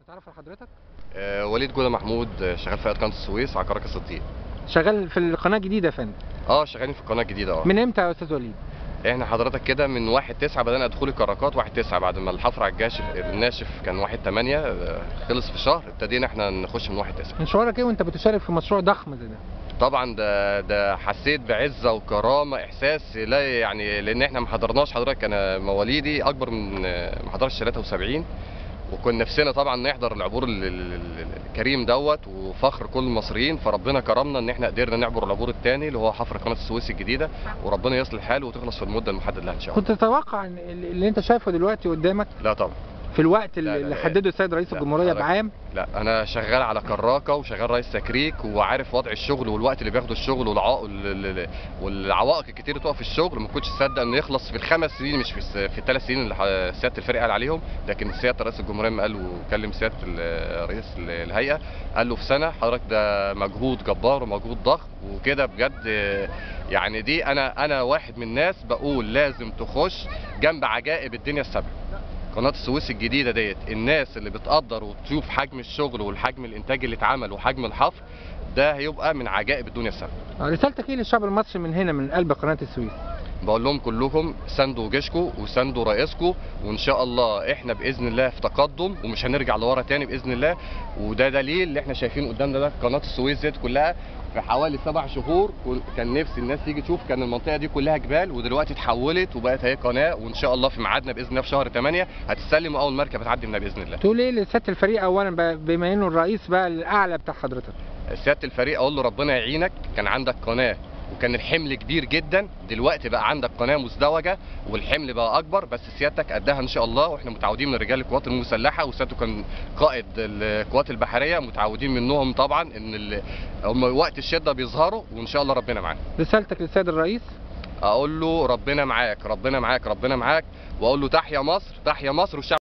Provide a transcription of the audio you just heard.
نتعرف على حضرتك آه، وليد جودة محمود آه، شغال في قناة السويس على كركس الطين شغال في القناه الجديده يا فندم اه شغالين في القناة الجديدة اه من امتى يا استاذ وليد احنا حضرتك كده من واحد تسعة بدأنا دخول الكراكات واحد تسعة بعد ما الحفر على الجاشف الناشف كان واحد تمانية آه، خلص في شهر ابتدينا احنا نخش من واحد تسعة من شعورك ايه وانت بتشارك في مشروع ضخم زي ده طبعا ده ده حسيت بعزة وكرامة احساس لا يعني لان احنا ما حضرناش حضرتك انا مواليدي اكبر من آه، ما حضرش 73 وكنا نفسنا طبعا نحضر العبور ال- ال- ال- الكريم دوت وفخر كل المصريين فربنا كرمنا ان احنا قدرنا نعبر العبور الثاني اللي هو حفر قناه السويس الجديده وربنا يصلح حاله وتخلص في المده المحدد لها ان شاء الله كنت تتوقع ان اللي انت شايفه دلوقتي قدامك لا طبعا في الوقت لا، لا، اللي لا. حدده السيد رئيس لا، الجمهوريه حضرتك- بعام لا انا شغال على كراكه وشغال رئيس تكريك وعارف وضع الشغل والوقت اللي بياخده الشغل والعوائق والعوائق الكتير اللي تقف في الشغل ما كنتش تصدق انه يخلص في الخمس سنين مش في الس- في الثلاث سنين اللي ح- سياده الفريق قال عليهم لكن سياده رئيس الجمهوريه لما قال وكلم سياده ال- رئيس ال- الهيئه قال له في سنه حضرتك ده مجهود جبار ومجهود ضخم وكده بجد آه، يعني دي انا انا واحد من الناس بقول لازم تخش جنب عجائب الدنيا السبع قناة السويس الجديدة ديت الناس اللي بتقدر وتشوف حجم الشغل والحجم الإنتاج اللي اتعمل وحجم الحفر ده هيبقى من عجائب الدنيا السبع آه، رسالتك ايه للشعب المصري من هنا من قلب قناه السويس بقول لهم كلكم ساندوا جيشكم وساندوا رئيسكم وإن شاء الله إحنا بإذن الله في تقدم ومش هنرجع لورا تاني بإذن الله وده دليل اللي إحنا شايفين قدامنا ده قناة السويس ديت كلها في حوالي سبع شهور كن- كان نفسي الناس تيجي تشوف كان المنطقة دي كلها جبال ودلوقتي اتحولت وبقت هي قناة وإن شاء الله في ميعادنا بإذن الله في شهر 8 هتسلم أول مركب هتعدي منها بإذن الله تقول ايه لسياده الفريق اولا بقى بما انه الرئيس بقى الاعلى بتاع حضرتك سياده الفريق اقول له ربنا يعينك كان عندك قناه وكان الحمل كبير جدا دلوقتي بقى عندك قناه مزدوجه والحمل بقى اكبر بس سيادتك قدها ان شاء الله واحنا متعودين من رجال القوات المسلحه وسيادته كان قائد القوات البحريه متعودين منهم طبعا ان ال- هم وقت الشده بيظهروا وان شاء الله ربنا معانا رسالتك للسيد الرئيس اقول له ربنا معاك ربنا معاك ربنا معاك واقول له تحيا مصر تحيا مصر والشعب